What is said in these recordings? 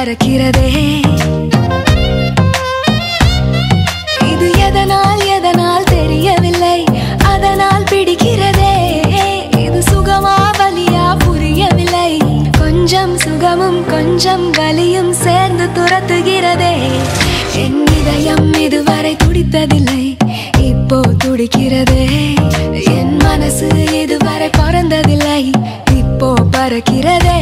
பறக்கிறதே இது எதனால் எதனால் தெரியவில்லை அதனால் பிடிக்கிறதே இது சுகமா வலியா புரியவில்லை கொஞ்சம் சுகமும் கொஞ்சம் வலியும் சேர்ந்து துரத்துகிறதே என் இதயம் இதுவரை துடித்ததில்லை இப்போ துடிக்கிறதே என் மனசு இதுவரை பறந்ததில்லை இப்போ பறக்கிறதே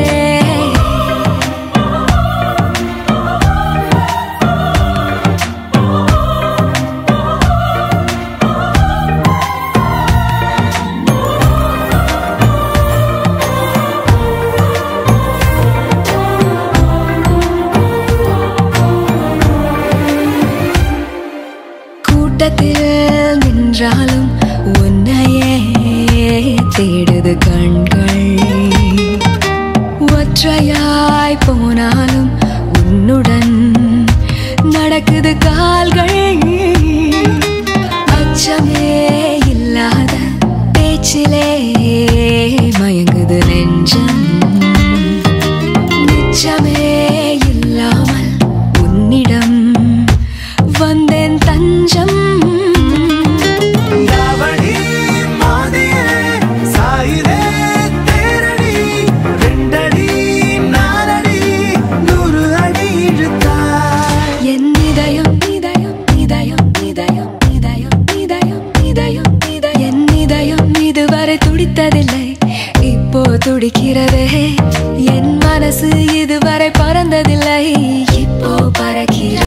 கூட்டத்தில் நின்றாலும் உன்னையே தேடுது கண்கள் ஒற்றையாய் போனாலும் உன்னுடன் நடக்குது கால்கள் அச்சமே இல்லாத பேச்சிலே மயங்குது நெஞ்சம் நிச்சமே இல்லாமல் உன்னிடம் வந்தேன் தஞ்சம் யாவடி மோதியே சாயிரே தேரடி ரெண்டடி நாலடி நூறு அடி இழுத்தாய் என் இதயம் இதயம் இதயம் இதயம் இதயம் இதயம் இதயம் இதயம் என் இதயம் இதுவரை துடித்ததில்லை இப்போ துடிக்கிறதே என் மனசு இதுவரை பறந்ததில்லை இப்போ பறக்கிற